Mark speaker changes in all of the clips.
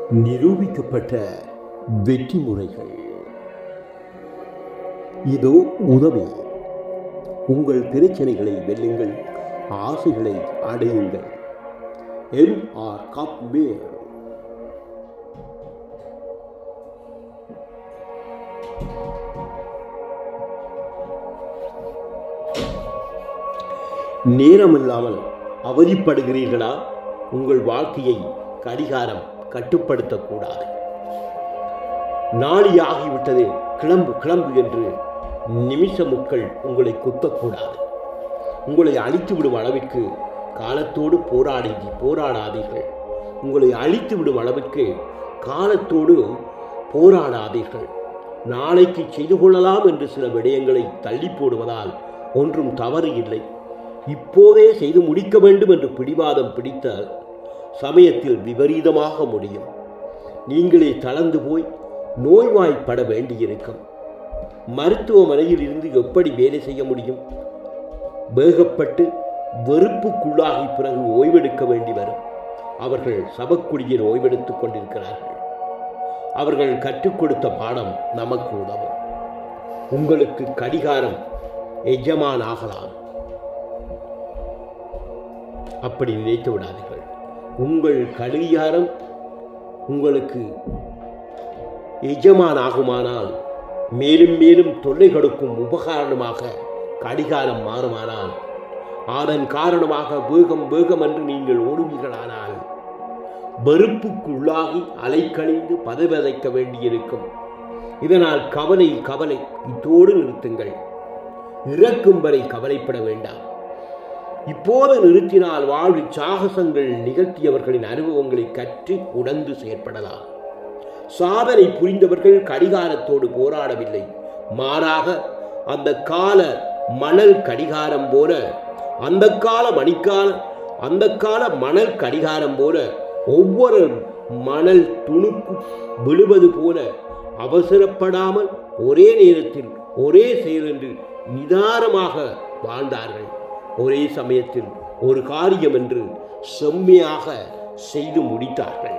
Speaker 1: நிரூபிக்கப்பட்ட வெற்றி முறைகள் இதோ உதவி உங்கள் பிரச்சனைகளை வெல்லுங்கள் ஆசைகளை அடையுங்கள் எம் ஆர் காப்மேர் நேரமில்லாமல் அவதிப்படுகிறீர்களா உங்கள் வாழ்க்கையை கடிகாரம் கட்டுப்படுத்தக்கூடாது நாளி ஆகிவிட்டது கிளம்பு கிளம்பு என்று நிமிஷ முட்கள் உங்களை குத்தக்கூடாது உங்களை அழித்து விடும் அளவிற்கு காலத்தோடு போராடி போராடாதீர்கள் உங்களை அழித்து விடும் அளவிற்கு காலத்தோடு போராடாதீர்கள் நாளைக்கு செய்து கொள்ளலாம் என்று சில விடயங்களை தள்ளி போடுவதால் ஒன்றும் தவறு இல்லை இப்போதே செய்து முடிக்க வேண்டும் என்று பிடிவாதம் பிடித்த சமயத்தில் விபரீதமாக முடியும் நீங்களே தளர்ந்து போய் நோய்வாய்ப்பட வேண்டியிருக்கும் மருத்துவமனையில் இருந்து எப்படி வேலை செய்ய முடியும் வேகப்பட்டு வெறுப்புக்குள்ளாகி பிறகு ஓய்வெடுக்க வேண்டி வரும் அவர்கள் சபக்குடியில் ஓய்வெடுத்துக் கொண்டிருக்கிறார்கள் அவர்கள் கற்றுக் கொடுத்த பாடம் நமக்கு உதவும் உங்களுக்கு கடிகாரம் எஜமான் ஆகலாம் அப்படி நினைத்து விடாதீர்கள் உங்கள் கடிகாரம் உங்களுக்கு எஜமான் ஆகுமானால் மேலும் மேலும் தொல்லை கொடுக்கும் உபகாரணமாக கடிகாரம் மாறுமானால் அதன் காரணமாக வேகம் வேகம் என்று நீங்கள் ஓடுவீர்களானால் வெறுப்புக்குள்ளாகி அலைக்கழிந்து பதவதைக்க வேண்டியிருக்கும் இதனால் கவலை கவலை இத்தோடு நிறுத்துங்கள் இறக்கும் வரை கவலைப்பட வேண்டாம் இப்போது நிறுத்தினால் வாழ்வில் சாகசங்கள் நிகழ்த்தியவர்களின் அனுபவங்களை கற்று உணர்ந்து செயற்படலாம் சாதனை புரிந்தவர்கள் கடிகாரத்தோடு போராடவில்லை மாறாக அந்த கால மணல் கடிகாரம் போல அந்த கால மணிக்கால அந்த கால மணல் கடிகாரம் போல ஒவ்வொரு மணல் துணுக்கு விழுவது போல அவசரப்படாமல் ஒரே நேரத்தில் ஒரே செயலென்று நிதானமாக வாழ்ந்தார்கள் ஒரே சமயத்தில் ஒரு காரியம் என்று செம்மையாக செய்து முடித்தார்கள்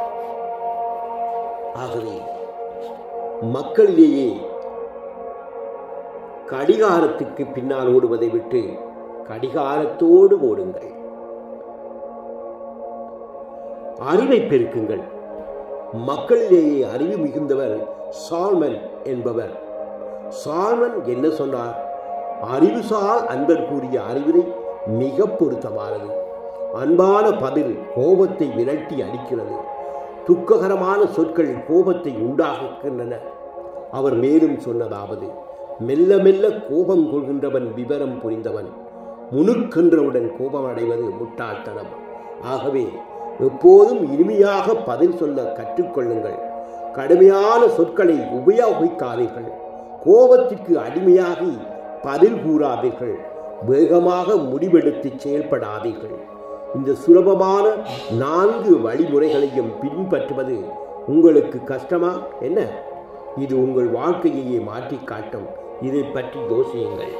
Speaker 1: ஆகவே மக்களிலேயே கடிகாரத்துக்கு பின்னால் ஓடுவதை விட்டு கடிகாரத்தோடு ஓடுங்கள் அறிவை பெருக்குங்கள் மக்களிலேயே அறிவு மிகுந்தவர் சால்மன் என்பவர் சால்மன் என்ன சொன்னார் அறிவுசால் அன்பர் கூறிய அறிவுரை மிக பொருத்தமானது அன்பான பதில் கோபத்தை விரட்டி அடிக்கிறது துக்ககரமான சொற்கள் கோபத்தை உண்டாக்குகின்றன அவர் மேலும் சொன்னதாவது மெல்ல மெல்ல கோபம் கொள்கின்றவன் விவரம் புரிந்தவன் முணுக்கென்றவுடன் கோபம் அடைவது முட்டாள்தனம் ஆகவே எப்போதும் இனிமையாக பதில் சொல்ல கற்றுக்கொள்ளுங்கள் கடுமையான சொற்களை உபயோகிக்காதீர்கள் கோபத்திற்கு அடிமையாகி பதில் கூறாதீர்கள் வேகமாக முடிவெடுத்து செயல்படாதீர்கள் இந்த சுலபமான நான்கு வழிமுறைகளையும் பின்பற்றுவது உங்களுக்கு கஷ்டமா என்ன இது உங்கள் வாழ்க்கையையே மாற்றி காட்டும் இதை பற்றி யோசியுங்கள்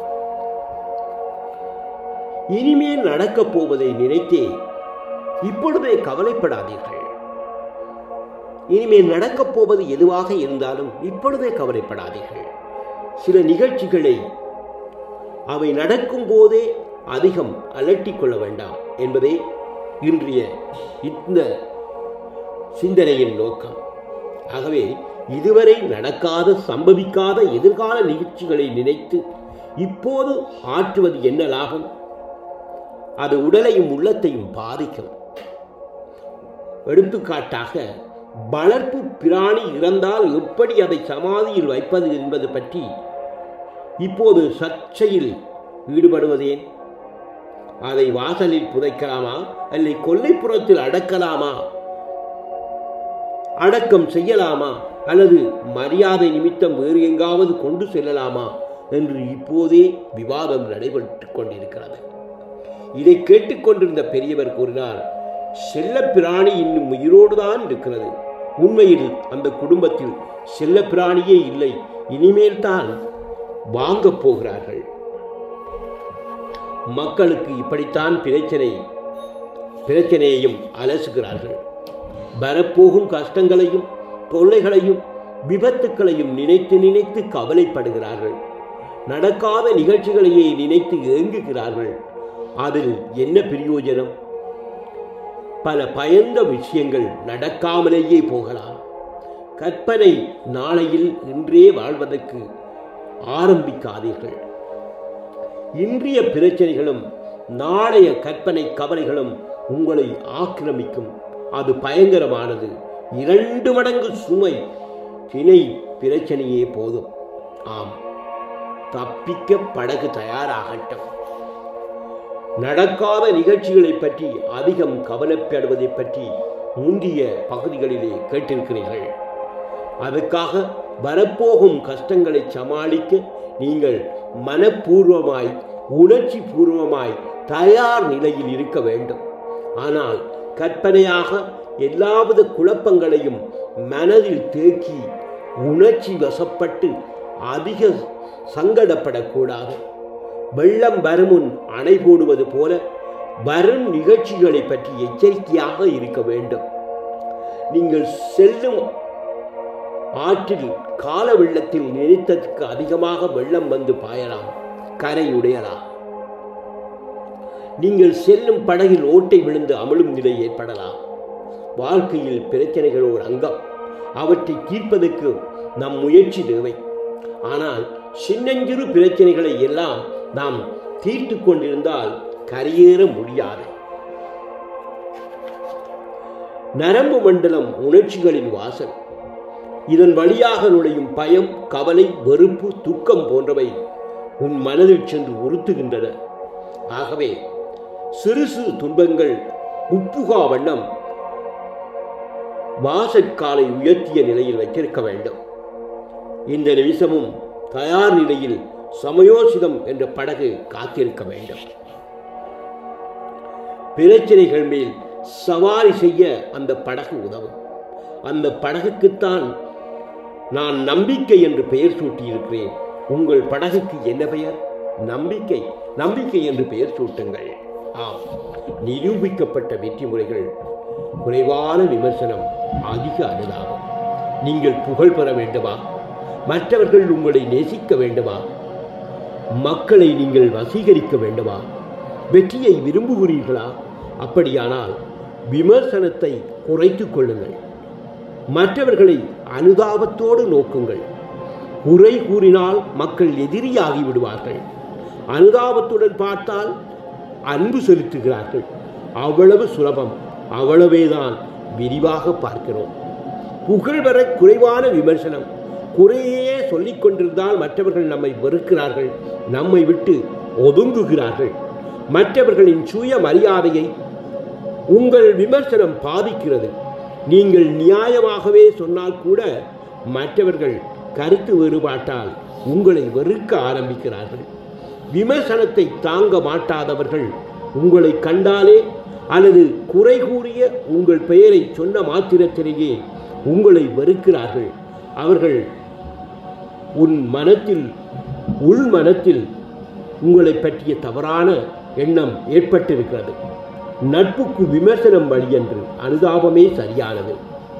Speaker 1: இனிமேல் நடக்கப் போவதை நினைத்தே இப்பொழுதே கவலைப்படாதீர்கள் இனிமேல் நடக்கப் போவது எதுவாக இருந்தாலும் இப்பொழுதே கவலைப்படாதீர்கள் சில நிகழ்ச்சிகளை அவை நடக்கும் போதே அதிகம் அலட்டிக் கொள்ள வேண்டாம் என்பதே இன்றைய இந்த சிந்தனையின் நோக்கம் ஆகவே இதுவரை நடக்காத சம்பவிக்காத எதிர்கால நிகழ்ச்சிகளை நினைத்து இப்போது ஆற்றுவது என்ன லாபம் அது உடலையும் உள்ளத்தையும் பாதிக்கும் எடுத்துக்காட்டாக வளர்ப்பு பிராணி இறந்தால் எப்படி அதை சமாதியில் வைப்பது என்பது பற்றி இப்போது சர்ச்சையில் ஈடுபடுவதேன் அதை வாசலில் புதைக்கலாமா அல்லை கொல்லைப்புறத்தில் அடக்கலாமா அடக்கம் செய்யலாமா அல்லது மரியாதை நிமித்தம் வேறு எங்காவது கொண்டு செல்லலாமா என்று இப்போதே விவாதம் நடைபெற்றுக் கொண்டிருக்கிறது இதை கேட்டுக்கொண்டிருந்த பெரியவர் கூறினார் செல்ல பிராணி இன்னும் உயிரோடு தான் இருக்கிறது உண்மையில் அந்த குடும்பத்தில் செல்ல பிராணியே இல்லை இனிமேல் தான் வாங்கப் போகிறார்கள் மக்களுக்கு இப்படித்தான் பிரச்சனை பிரச்சனையையும் அலசுகிறார்கள் வரப்போகும் கஷ்டங்களையும் தொல்லைகளையும் விபத்துக்களையும் நினைத்து நினைத்து கவலைப்படுகிறார்கள் நடக்காத நிகழ்ச்சிகளையே நினைத்து ஏங்குகிறார்கள் அதில் என்ன பிரயோஜனம் பல பயந்த விஷயங்கள் நடக்காமலேயே போகலாம் கற்பனை நாளையில் இன்றே வாழ்வதற்கு ஆரம்பிக்காதீர்கள் இன்றைய பிரச்சனைகளும் நாளைய கற்பனை கவலைகளும் உங்களை ஆக்கிரமிக்கும் அது பயங்கரமானது இரண்டு மடங்கு சுமை திணை பிரச்சனையே போதும் ஆம் தப்பிக்க படகு தயாராகட்டும் நடக்காத நிகழ்ச்சிகளை பற்றி அதிகம் கவலைப்படுவதை பற்றி முந்திய பகுதிகளிலே கேட்டிருக்கிறீர்கள் அதற்காக வரப்போகும் கஷ்டங்களை சமாளிக்க நீங்கள் மனப்பூர்வமாய் உணர்ச்சி பூர்வமாய் தயார் நிலையில் இருக்க வேண்டும் ஆனால் கற்பனையாக எல்லாவித குழப்பங்களையும் மனதில் தேக்கி உணர்ச்சி வசப்பட்டு அதிக சங்கடப்படக்கூடாது வெள்ளம் வருமுன் அணை போடுவது போல வரும் நிகழ்ச்சிகளை பற்றி எச்சரிக்கையாக இருக்க வேண்டும் நீங்கள் செல்லும் ஆற்றில் கால வெள்ளத்தில் நினைத்ததற்கு அதிகமாக வெள்ளம் வந்து பாயலாம் கரையுடையலாம் நீங்கள் செல்லும் படகில் ஓட்டை விழுந்து அமலும் நிலை ஏற்படலாம் வாழ்க்கையில் பிரச்சனைகள் ஒரு அங்கம் அவற்றை தீர்ப்பதற்கு நம் முயற்சி தேவை ஆனால் சின்னஞ்சிறு பிரச்சனைகளை எல்லாம் நாம் தீர்த்து கொண்டிருந்தால் கரையேற முடியாது நரம்பு மண்டலம் உணர்ச்சிகளின் வாசல் இதன் வழியாக நுழையும் பயம் கவலை வெறுப்பு துக்கம் போன்றவை உன் மனதில் சென்று உறுத்துகின்றன ஆகவே சிறு சிறு துன்பங்கள் உப்புகா வண்ணம் வாசற்காலை உயர்த்திய நிலையில் வைத்திருக்க வேண்டும் இந்த நிமிஷமும் தயார் நிலையில் சமயோசிதம் என்ற படகு காத்திருக்க வேண்டும் பிரச்சனைகள் மேல் சவாரி செய்ய அந்த படகு உதவும் அந்த படகுக்குத்தான் நான் நம்பிக்கை என்று பெயர் சூட்டியிருக்கிறேன் உங்கள் படகுக்கு என்ன பெயர் நம்பிக்கை நம்பிக்கை என்று பெயர் சூட்டுங்கள் ஆம் நிரூபிக்கப்பட்ட வெற்றி முறைகள் குறைவான விமர்சனம் அதிக அனுதாபம் நீங்கள் புகழ் பெற வேண்டுமா மற்றவர்கள் உங்களை நேசிக்க வேண்டுமா மக்களை நீங்கள் வசீகரிக்க வேண்டுமா வெற்றியை விரும்புகிறீர்களா அப்படியானால் விமர்சனத்தை குறைத்துக் கொள்ளுங்கள் மற்றவர்களை அனுதாபத்தோடு நோக்குங்கள் குறை கூறினால் மக்கள் எதிரியாகி விடுவார்கள் அனுதாபத்துடன் பார்த்தால் அன்பு செலுத்துகிறார்கள் அவ்வளவு சுலபம் அவ்வளவேதான் விரிவாக பார்க்கிறோம் புகழ் பெற குறைவான விமர்சனம் குறையே சொல்லிக் கொண்டிருந்தால் மற்றவர்கள் நம்மை வெறுக்கிறார்கள் நம்மை விட்டு ஒதுங்குகிறார்கள் மற்றவர்களின் சுய மரியாதையை உங்கள் விமர்சனம் பாதிக்கிறது நீங்கள் நியாயமாகவே சொன்னால் கூட மற்றவர்கள் கருத்து வேறுபாட்டால் உங்களை வெறுக்க ஆரம்பிக்கிறார்கள் விமர்சனத்தை தாங்க மாட்டாதவர்கள் உங்களை கண்டாலே அல்லது குறை கூறிய உங்கள் பெயரை சொன்ன மாத்திரத்திலேயே உங்களை வெறுக்கிறார்கள் அவர்கள் உன் மனத்தில் உள் மனத்தில் உங்களை பற்றிய தவறான எண்ணம் ஏற்பட்டிருக்கிறது நட்புக்கு விமர்சனம் வழியன்று அனுதாபமே சரியானது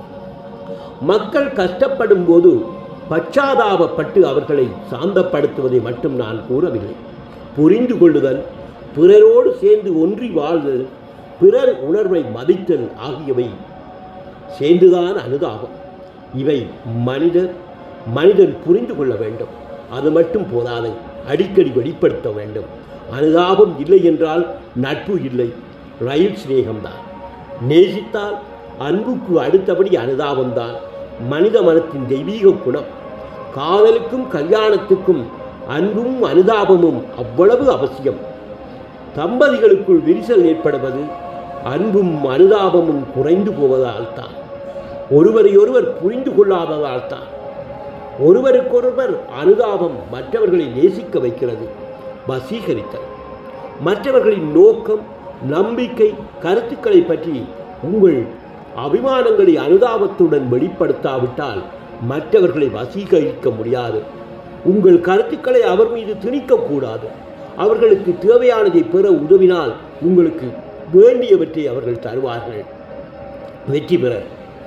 Speaker 1: மக்கள் கஷ்டப்படும் போது பச்சாதாபப்பட்டு அவர்களை சாந்தப்படுத்துவதை மட்டும் நான் கூறவில்லை புரிந்து கொள்ளுதல் பிறரோடு சேர்ந்து ஒன்றி வாழ்தல் பிறர் உணர்வை மதித்தல் ஆகியவை சேர்ந்துதான் அனுதாபம் இவை மனிதர் மனிதன் புரிந்து கொள்ள வேண்டும் அது மட்டும் போதாது அடிக்கடி வெளிப்படுத்த வேண்டும் அனுதாபம் இல்லை என்றால் நட்பு இல்லை ரயில் சிநேகம்தான் நேசித்தால் அன்புக்கு அடுத்தபடி அனுதாபம்தான் மனித மனத்தின் தெய்வீக குணம் காதலுக்கும் கல்யாணத்துக்கும் அன்பும் அனுதாபமும் அவ்வளவு அவசியம் தம்பதிகளுக்குள் விரிசல் ஏற்படுவது அன்பும் அனுதாபமும் குறைந்து போவதால் தான் ஒருவரையொருவர் புரிந்து கொள்ளாததால் தான் ஒருவருக்கொருவர் அனுதாபம் மற்றவர்களை நேசிக்க வைக்கிறது வசீகரித்தல் மற்றவர்களின் நோக்கம் நம்பிக்கை கருத்துக்களை பற்றி உங்கள் அபிமானங்களை அனுதாபத்துடன் வெளிப்படுத்தாவிட்டால் மற்றவர்களை வசீகரிக்க முடியாது உங்கள் கருத்துக்களை அவர் மீது திணிக்கக்கூடாது அவர்களுக்கு தேவையானதை பெற உதவினால் உங்களுக்கு வேண்டியவற்றை அவர்கள் தருவார்கள் வெற்றி பெற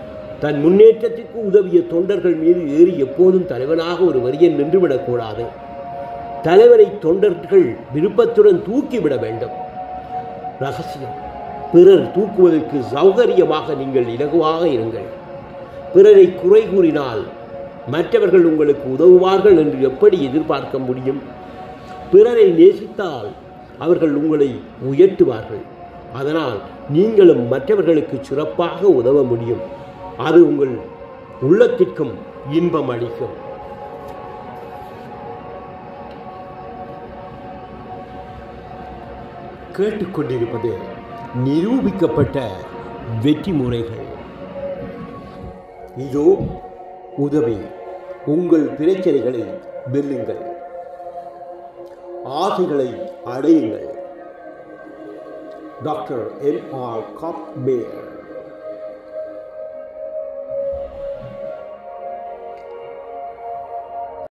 Speaker 1: தன் முன்னேற்றத்திற்கு உதவிய தொண்டர்கள் மீது ஏறி எப்போதும் தலைவனாக ஒரு வரியன் நின்றுவிடக்கூடாது தலைவரை தொண்டர்கள் விருப்பத்துடன் தூக்கிவிட வேண்டும் ரகசியம் பிறர் தூக்குவதற்கு சௌகரியமாக நீங்கள் இலகுவாக இருங்கள் பிறரை குறை கூறினால் மற்றவர்கள் உங்களுக்கு உதவுவார்கள் என்று எப்படி எதிர்பார்க்க முடியும் பிறரை நேசித்தால் அவர்கள் உங்களை உயர்த்துவார்கள் அதனால் நீங்களும் மற்றவர்களுக்கு சிறப்பாக உதவ முடியும் அது உங்கள் உள்ளத்திற்கும் இன்பம் அளிக்கும் கேட்டுக்கொண்டிருப்பது நிரூபிக்கப்பட்ட வெற்றி முறைகள் இதோ உதவி உங்கள் பிரச்சனைகளை வெல்லுங்கள் ஆசைகளை அடையுங்கள் டாக்டர் எம் ஆர் காப் மேயர்